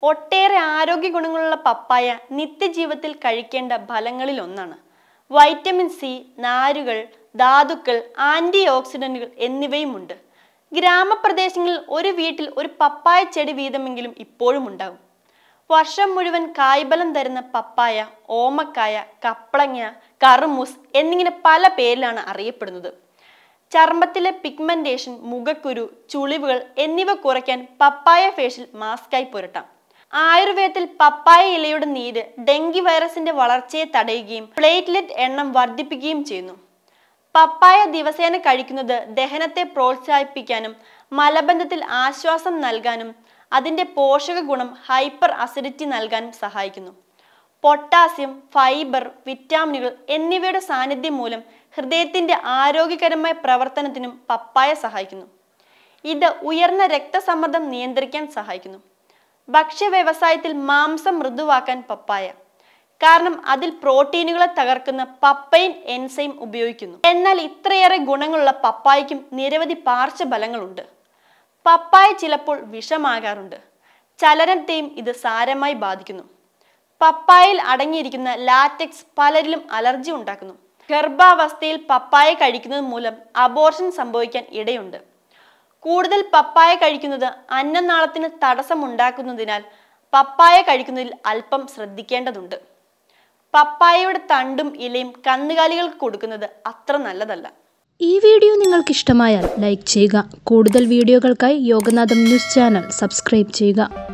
ഒട്ടേറെ ആരോഗ്യ ഗുണങ്ങളുള്ള പപ്പായ നിത്യജീവിതത്തിൽ കഴിക്കേണ്ട ഫലങ്ങളിൽ ഒന്നാണ് വൈറ്റമിൻ സി നാരുകൾ ധാതുക്കൾ ആന്റി ഓക്സിഡന്റുകൾ എന്നിവയുമുണ്ട് ഗ്രാമപ്രദേശങ്ങളിൽ ഒരു വീട്ടിൽ ഒരു പപ്പായ ചെടി വീതമെങ്കിലും ഇപ്പോഴും ഉണ്ടാകും വർഷം മുഴുവൻ കായ്ബലം തരുന്ന പപ്പായ ഓമക്കായ കപ്പളങ്ങ കറുമൂസ് എന്നിങ്ങനെ പല പേരിലാണ് അറിയപ്പെടുന്നത് ചർമ്മത്തിലെ പിഗ്മെന്റേഷൻ മുഖക്കുരു ചുളിവുകൾ എന്നിവ കുറയ്ക്കാൻ പപ്പായ ഫേഷ്യൽ മാസ്കായി പുരട്ടാം ആയുർവേദത്തിൽ പപ്പായ ഇലയുടെ നീര് ഡെങ്കി വൈറസിന്റെ വളർച്ചയെ തടയുകയും പ്ലേറ്റ്ലെറ്റ് എണ്ണം വർദ്ധിപ്പിക്കുകയും ചെയ്യുന്നു പപ്പായ ദിവസേന കഴിക്കുന്നത് ദഹനത്തെ പ്രോത്സാഹിപ്പിക്കാനും മലബന്ധത്തിൽ ആശ്വാസം നൽകാനും അതിന്റെ പോഷക ഗുണം ഹൈപ്പർ അസിഡിറ്റി നൽകാനും സഹായിക്കുന്നു പൊട്ടാസ്യം ഫൈബർ വിറ്റാമിനുകൾ എന്നിവയുടെ സാന്നിധ്യം മൂലം ഹൃദയത്തിന്റെ ആരോഗ്യകരമായ പ്രവർത്തനത്തിനും പപ്പായ സഹായിക്കുന്നു ഇത് ഉയർന്ന രക്തസമ്മർദ്ദം നിയന്ത്രിക്കാൻ സഹായിക്കുന്നു ഭക്ഷ്യ വ്യവസായത്തിൽ മാംസം മൃദുവാക്കാൻ പപ്പായ കാരണം അതിൽ പ്രോട്ടീനുകളെ തകർക്കുന്ന പപ്പൈൻ എൻസൈം ഉപയോഗിക്കുന്നു എന്നാൽ ഇത്രയേറെ ഗുണങ്ങളുള്ള പപ്പായയ്ക്കും നിരവധി പാർശ്വഫലങ്ങളുണ്ട് പപ്പായ ചിലപ്പോൾ വിഷമാകാറുണ്ട് ചലനത്തെയും ഇത് സാരമായി ബാധിക്കുന്നു പപ്പായയിൽ അടങ്ങിയിരിക്കുന്ന ലാറ്റക്സ് പലരിലും അലർജി ഉണ്ടാക്കുന്നു ഗർഭാവസ്ഥയിൽ പപ്പായ കഴിക്കുന്നത് മൂലം അബോർഷൻ സംഭവിക്കാൻ ഇടയുണ്ട് കൂടുതൽ പപ്പായ കഴിക്കുന്നത് അന്നനാളത്തിന് തടസ്സമുണ്ടാക്കുന്നതിനാൽ പപ്പായ കഴിക്കുന്നതിൽ അല്പം ശ്രദ്ധിക്കേണ്ടതുണ്ട് പപ്പായയുടെ തണ്ടും ഇലയും കന്നുകാലികൾക്ക് കൊടുക്കുന്നത് അത്ര നല്ലതല്ല ഈ വീഡിയോ നിങ്ങൾക്ക് ഇഷ്ടമായാൽ ലൈക്ക് ചെയ്യുക കൂടുതൽ വീഡിയോകൾക്കായി യോഗനാഥം ന്യൂസ് ചാനൽ സബ്സ്ക്രൈബ് ചെയ്യുക